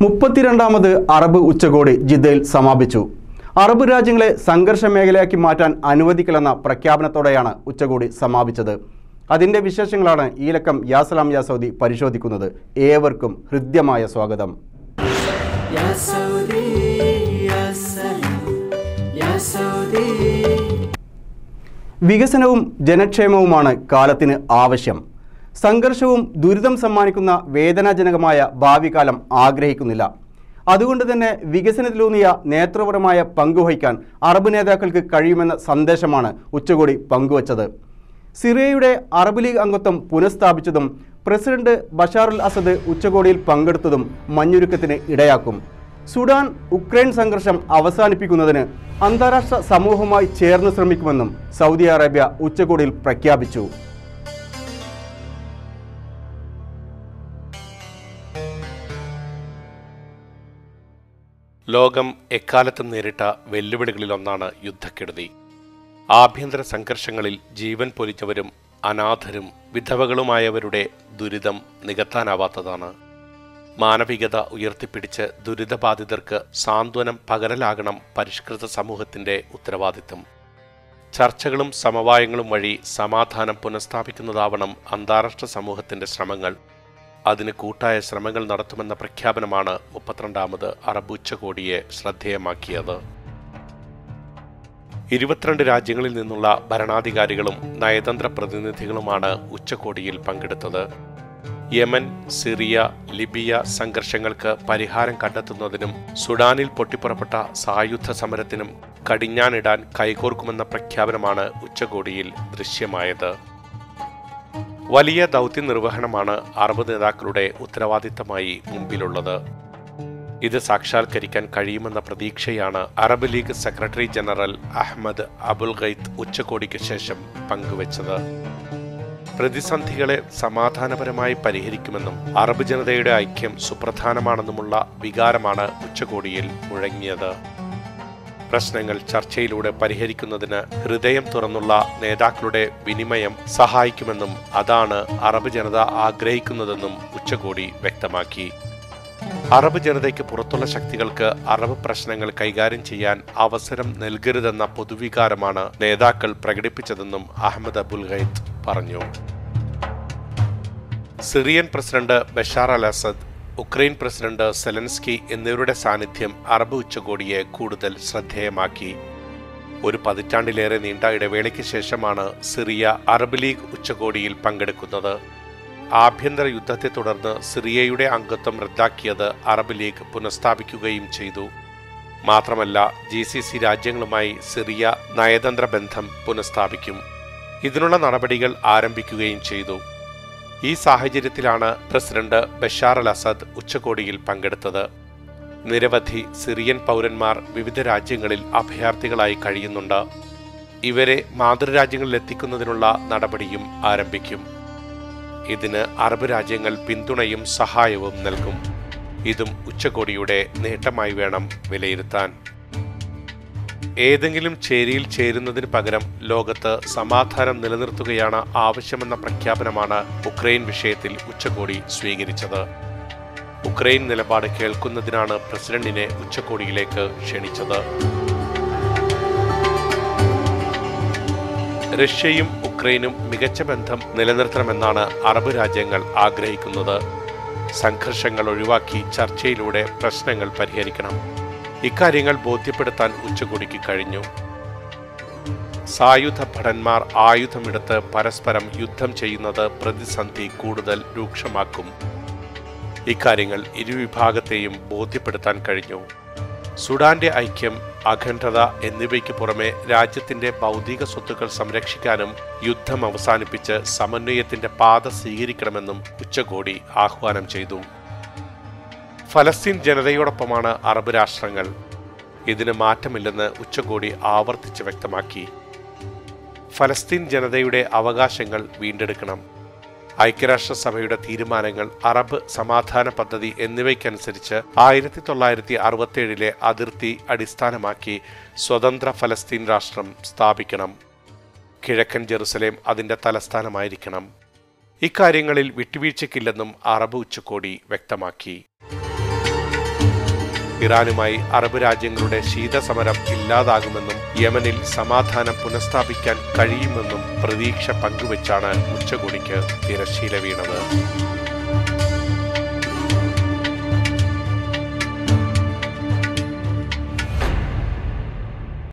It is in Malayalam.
മുപ്പത്തിരണ്ടാമത് അറബ് ഉച്ചകോടി ജിദ്ദയിൽ സമാപിച്ചു അറബ് രാജ്യങ്ങളെ സംഘർഷ മേഖലയാക്കി മാറ്റാൻ അനുവദിക്കില്ലെന്ന പ്രഖ്യാപനത്തോടെയാണ് ഉച്ചകോടി സമാപിച്ചത് അതിൻ്റെ വിശേഷങ്ങളാണ് ഈ ലക്കം യാസലാം യാസൗദി പരിശോധിക്കുന്നത് ഏവർക്കും ഹൃദ്യമായ സ്വാഗതം يا سعودي يا سلام يا سعودي വികസനവും ജനക്ഷേമവുമാണ് കാലത്തിന് ആവശ്യം സംഘർഷവും ദുരിതം സമ്മാനിക്കുന്ന വേദനാജനകമായ ഭാവി കാലം ആഗ്രഹിക്കുന്നില്ല അതുകൊണ്ട് തന്നെ വികസനത്തിലൂന്നിയ നേതൃപരമായ പങ്കുവഹിക്കാൻ അറബ് നേതാക്കൾക്ക് കഴിയുമെന്ന സന്ദേശമാണ് ഉച്ചകോടി പങ്കുവച്ചത് സിറിയയുടെ അറബ് ലീഗ് അംഗത്വം പുനഃസ്ഥാപിച്ചതും പ്രസിഡന്റ് ബഷാറുൽ അസദ് ഉച്ചകോടിയിൽ പങ്കെടുത്തതും മഞ്ഞുരുക്കത്തിന് ഇടയാക്കും സുഡാൻ ഉക്രൈൻ സംഘർഷം അവസാനിപ്പിക്കുന്നതിന് അന്താരാഷ്ട്ര സമൂഹവുമായി ചേർന്ന് ശ്രമിക്കുമെന്നും സൗദി അറേബ്യ ഉച്ചകോടിയിൽ പ്രഖ്യാപിച്ചു ലോകം എക്കാലത്തും നേരിട്ട വെല്ലുവിളികളിലൊന്നാണ് യുദ്ധക്കെടുതി ആഭ്യന്തര സംഘർഷങ്ങളിൽ ജീവൻ പൊലിച്ചവരും അനാഥരും വിധവകളുമായവരുടെ ദുരിതം നികത്താനാവാത്തതാണ് മാനവികത ഉയർത്തിപ്പിടിച്ച് ദുരിതബാധിതർക്ക് സാന്ത്വനം പകരലാകണം പരിഷ്കൃത സമൂഹത്തിന്റെ ഉത്തരവാദിത്തം ചർച്ചകളും സമവായങ്ങളും വഴി സമാധാനം പുനഃസ്ഥാപിക്കുന്നതാവണം അന്താരാഷ്ട്ര സമൂഹത്തിന്റെ ശ്രമങ്ങൾ അതിന് കൂട്ടായ ശ്രമങ്ങൾ നടത്തുമെന്ന പ്രഖ്യാപനമാണ് മുപ്പത്തിരണ്ടാമത് അറബ് ഉച്ചകോടിയെ ശ്രദ്ധേയമാക്കിയത് ഇരുപത്തിരണ്ട് രാജ്യങ്ങളിൽ നിന്നുള്ള ഭരണാധികാരികളും നയതന്ത്ര പ്രതിനിധികളുമാണ് ഉച്ചകോടിയിൽ പങ്കെടുത്തത് യമൻ സിറിയ ലിബിയ സംഘർഷങ്ങൾക്ക് പരിഹാരം കണ്ടെത്തുന്നതിനും സുഡാനിൽ പൊട്ടിപ്പുറപ്പെട്ട സായുധ സമരത്തിനും കടിഞ്ഞാണിടാൻ കൈകോർക്കുമെന്ന പ്രഖ്യാപനമാണ് ഉച്ചകോടിയിൽ ദൃശ്യമായത് വലിയ ദൗത്യ നിർവഹണമാണ് അറബ് നേതാക്കളുടെ ഉത്തരവാദിത്തമായി മുമ്പിലുള്ളത് ഇത് സാക്ഷാത്കരിക്കാൻ കഴിയുമെന്ന പ്രതീക്ഷയാണ് Arab League secretary general Ahmed Abul Gheit ഉച്ചകോടിക്ക് ശേഷം പങ്കുവച്ചത് പ്രതിസന്ധികളെ സമാധാനപരമായി പരിഹരിക്കുമെന്നും അറബ് ജനതയുടെ ഐക്യം സുപ്രധാനമാണെന്നുമുള്ള വികാരമാണ് ഉച്ചകോടിയിൽ മുഴങ്ങിയത് പ്രശ്നങ്ങൾ ചർച്ചയിലൂടെ പരിഹരിക്കുന്നതിന് ഹൃദയം തുറന്നുള്ള നേതാക്കളുടെ വിനിമയം സഹായിക്കുമെന്നും അതാണ് അറബ് ജനത ആഗ്രഹിക്കുന്നതെന്നും ഉച്ചകോടി വ്യക്തമാക്കി അറബ് ജനതയ്ക്ക് പുറത്തുള്ള ശക്തികൾക്ക് അറബ് പ്രശ്നങ്ങൾ കൈകാര്യം ചെയ്യാൻ അവസരം നൽകരുതെന്ന പൊതുവികാരമാണ് നേതാക്കൾ പ്രകടിപ്പിച്ചതെന്നും അഹമ്മദ് അബുൽ ഗൈത്ത് പറഞ്ഞു Syrian president Bashar al Assad Ukraine president Zelensky എന്നിവരുടെ സാന്നിധ്യം അറബ് ഉച്ചകോടിയെ കൂടുതൽ ശ്രദ്ധേയമാക്കി ഒരു പതിറ്റാണ്ടിലേറെ നീണ്ട ഇടവേളയ്ക്ക് ശേഷമാണ് സിറിയ അറബ് ലീഗ് ഉച്ചകോടിയിൽ പങ്കെടുക്കുന്നത് ആഭ്യന്തര യുദ്ധത്തെ തുടർന്ന് സിറിയയുടെ അംഗത്വം റദ്ദാക്കിയത് അറബ് ലീഗ് പുനഃസ്ഥാപിക്കുകയും ചെയ്തു മാത്രമല്ല ജി സി സി രാജ്യങ്ങളുമായി സിറിയ നയതന്ത്ര ബന്ധം പുനഃസ്ഥാപിക്കും ഇതിനുള്ള നടപടികൾ ആരംഭിക്കുകയും ചെയ്തു ഈ സാഹചര്യത്തിലാണ് പ്രസിഡന്റ് ബഷാർ അൽ അസദ് ഉച്ചകോടിയിൽ പങ്കെടുത്തത് നിരവധി സിറിയൻ പൗരന്മാർ വിവിധ രാജ്യങ്ങളിൽ അഭയാർത്ഥികളായി കഴിയുന്നുണ്ട് ഇവരെ മാതൃരാജ്യങ്ങളിൽ എത്തിക്കുന്നതിനുള്ള നടപടിയും ആരംഭിക്കും ഇതിന് അറബ് രാജ്യങ്ങൾ പിന്തുണയും സഹായവും നൽകും ഇതും ഉച്ചകോടിയുടെ നേട്ടമായി വേണം വിലയിരുത്താൻ ഏതെങ്കിലും ചേരിയിൽ ചേരുന്നതിന് പകരം ലോകത്ത് സമാധാനം നിലനിർത്തുകയാണ് ആവശ്യമെന്ന പ്രഖ്യാപനമാണ് ഉക്രൈൻ വിഷയത്തിൽ ഉച്ചകോടി സ്വീകരിച്ചത് ഉക്രൈൻ നിലപാട് കേൾക്കുന്നതിനാണ് പ്രസിഡന്റിനെ ഉച്ചകോടിയിലേക്ക് ക്ഷണിച്ചത് റഷ്യയും ഉക്രൈനും മികച്ച ബന്ധം നിലനിർത്തണമെന്നാണ് അറബ് രാജ്യങ്ങൾ ആഗ്രഹിക്കുന്നത് സംഘർഷങ്ങൾ ഒഴിവാക്കി ചർച്ചയിലൂടെ പ്രശ്നങ്ങൾ പരിഹരിക്കണം ഇക്കാര്യങ്ങൾ ബോധ്യപ്പെടുത്താൻ ഉച്ചകോടിക്ക് കഴിഞ്ഞു സായുധ ഭടന്മാർ ആയുധമെടുത്ത് പരസ്പരം യുദ്ധം ചെയ്യുന്നത് പ്രതിസന്ധി കൂടുതൽ രൂക്ഷമാക്കും ഇക്കാര്യങ്ങൾ ഇരുവിഭാഗത്തെയും ബോധ്യപ്പെടുത്താൻ കഴിഞ്ഞു സുഡാന്റെ ഐക്യം അഖണ്ഡത എന്നിവയ്ക്ക് പുറമെ രാജ്യത്തിന്റെ ഭൗതിക സ്വത്തുക്കൾ സംരക്ഷിക്കാനും യുദ്ധം അവസാനിപ്പിച്ച് സമന്വയത്തിന്റെ പാത സ്വീകരിക്കണമെന്നും ഉച്ചകോടി ആഹ്വാനം ചെയ്തു ഫലസ്തീൻ ജനതയോടൊപ്പമാണ് അറബ് രാഷ്ട്രങ്ങൾ ഇതിന് മാറ്റമില്ലെന്ന് ഉച്ചകോടി ആവർത്തിച്ച് വ്യക്തമാക്കി ഫലസ്തീൻ ജനതയുടെ അവകാശങ്ങൾ വീണ്ടെടുക്കണം ഐക്യരാഷ്ട്രസഭയുടെ തീരുമാനങ്ങൾ അറബ് സമാധാന പദ്ധതി എന്നിവയ്ക്കനുസരിച്ച് ആയിരത്തി തൊള്ളായിരത്തി അറുപത്തിയേഴിലെ അതിർത്തി അടിസ്ഥാനമാക്കി സ്വതന്ത്ര ഫലസ്തീൻ രാഷ്ട്രം സ്ഥാപിക്കണം കിഴക്കൻ ജെറുസലേം അതിന്റെ തലസ്ഥാനമായിരിക്കണം ഇക്കാര്യങ്ങളിൽ വിട്ടുവീഴ്ചയ്ക്കില്ലെന്നും അറബ് ഉച്ചകോടി വ്യക്തമാക്കി ഇറാനുമായി അറബ് രാജ്യങ്ങളുടെ ശീതസമരം ഇല്ലാതാകുമെന്നും യമനിൽ സമാധാനം പുനഃസ്ഥാപിക്കാൻ കഴിയുമെന്നും പ്രതീക്ഷ പങ്കുവച്ചാണ് ഉച്ചകോടിക്ക് തിരശ്ശീല വീണത്